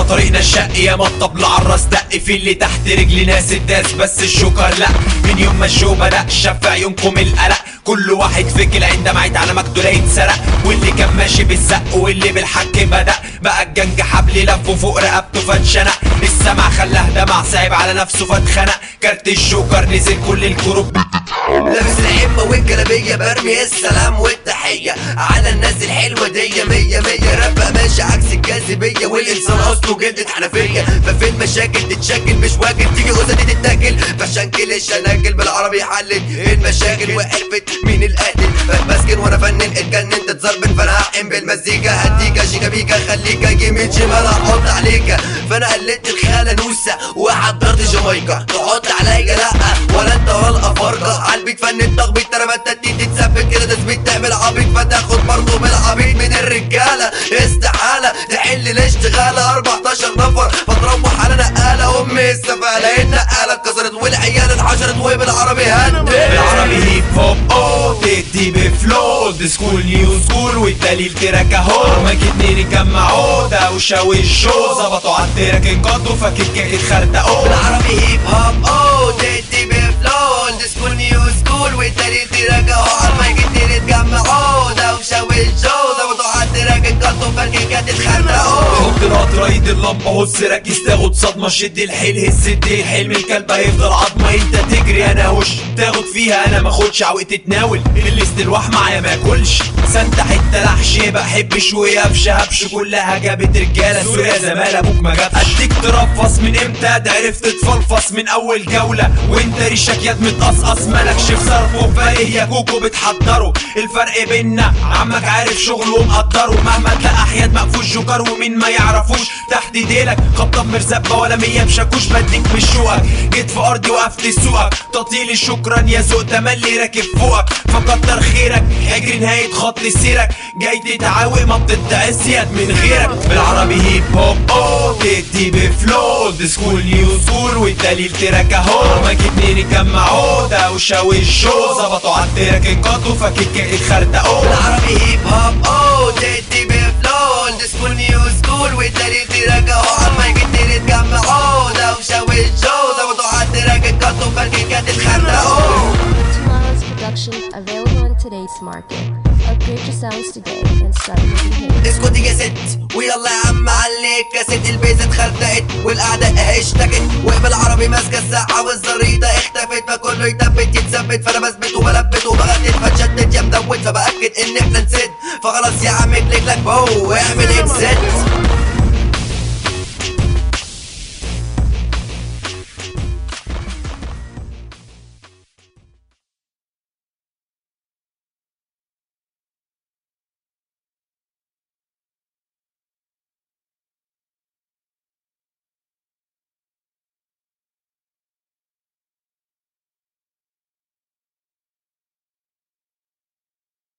ما طريقنا الشق يا ما الطبل عالراس دق في اللي تحت رجل ناس الداس بس الشوكر لا من يوم ما الشو بدأ شاف في عيونكم القلق كل واحد فكر عند معيت على مكتوله يتسرق واللي كان ماشي بالزق واللي بالحك بدأ بقى الجنج حبل لفه فوق رقبته فاتشنق السمع خلاه دمع صعب على نفسه فاتخنق كارت الشوكر نزل كل الكروب لابس الحمة والجلابية برمي السلام والتحية على الناس الحلوة دي مية مية راب ماشي عكس الجاذبية والإنسان أصله جلدة حنفية ففي المشاكل تتشكل مش واكل تيجي غزة دي تتاكل فشنكل الشناكل بالعربي حلت المشاكل وعرفت مين القاتل بسكن وانا فنن اتجننت تزربن فانا هحقن بالمزيكا هديكا شيكا بيكا خليكا يمين شمال هحط عليكا فانا قلدت الخالة نوسة وحضرت جامايكا تحط عليا لا ولا انت ولا الافارقة عالبيت فن التخبيط ترى تتي تتثبت كده تثبيت تعمل عبيط فتاخد برضه بالعبيط من الرجالة استحالة تحل الاشتغالة 14 نفر فتروح على نقالة امي السفالة النقالة اتكسرت والعيال اتحشرت وبالعربي هدت بالعربي هيب هوب او تدي بفلو اولد سكول نيو سكول والدليل تراك اهو ماك اتنين اتجمعوا ده وشاوي شو ظبطوا على التراك انقضوا فاكر كيك اتخرتقوا بالعربي هيب هوب او تدي بفلو اولد سكول نيو سكول والدليل تراجعوا على المايك اتنين اتجمعوا دوشة والجو ظبطوا على التراك انقضوا فاكر كانت اتخرتقوا حط القطر ايد اللمبه هص ركز تاخد صدمه شد الحيل هز الديل حلم الكلب هيفضل عظمه انت تجري انا وش تاخد فيها انا ماخدش عوقت تتناول اللي استلواح معايا ما ياكلش سانتا حته لحش بحب شويه هبش هبش كلها جابت رجاله سوريا زمان ابوك ما جابش اديك ترفص من امتى ده عرفت تفلفص من اول جوله وانت ريشك ياد متقصقص مالكش في صرفه فايه يا كوكو بتحضره الفرق بينا عمك عارف شغله ومقدره مهما تلاقي احياد مقفوش جوكر ومين ما يعرفوش تحت ديلك خبطه مرزبه ولا مية بشاكوش بديك مش شوقك جيت في ارضي وقفت سوقك تطيلي شكرا يا ذوق تملي راكب فوقك فكتر خيرك اجري نهايه خط سيرك جاي تتعاوق ما بتتعس يد من غيرك بالعربي هيب هوب او تدي بفلو اولد سكول نيو سكول والدليل تراك اهو ماك اتنين اتجمعوا ده وشاوي الشو ظبطوا على التراك انقضوا فاكر كيك اتخرتقوا بالعربي هيب هوب او تدي بفلو اولد سكول نيو سكول والدليل تراجعوا على المايك اتنين اتجمعوا دوشة والجو ظبطوا على التراك انقضوا فاكر كانت اتخرتقوا Tomorrow's production available in today's market. Upgrade your sounds today and start making hits. اسكت يا ست ويلا يا عم عليك كاسة البيزة اتخرتقت والقعدة اهي اشتكت وبالعربي ماسكة الساعة والزريطة اختفت فكله يثبت يتثبت فانا بثبت وبلبت وبغدد فتشتت يا مدوت فبأكد ان احنا نسد فخلاص يا عم كليك لك بو اعمل اكسد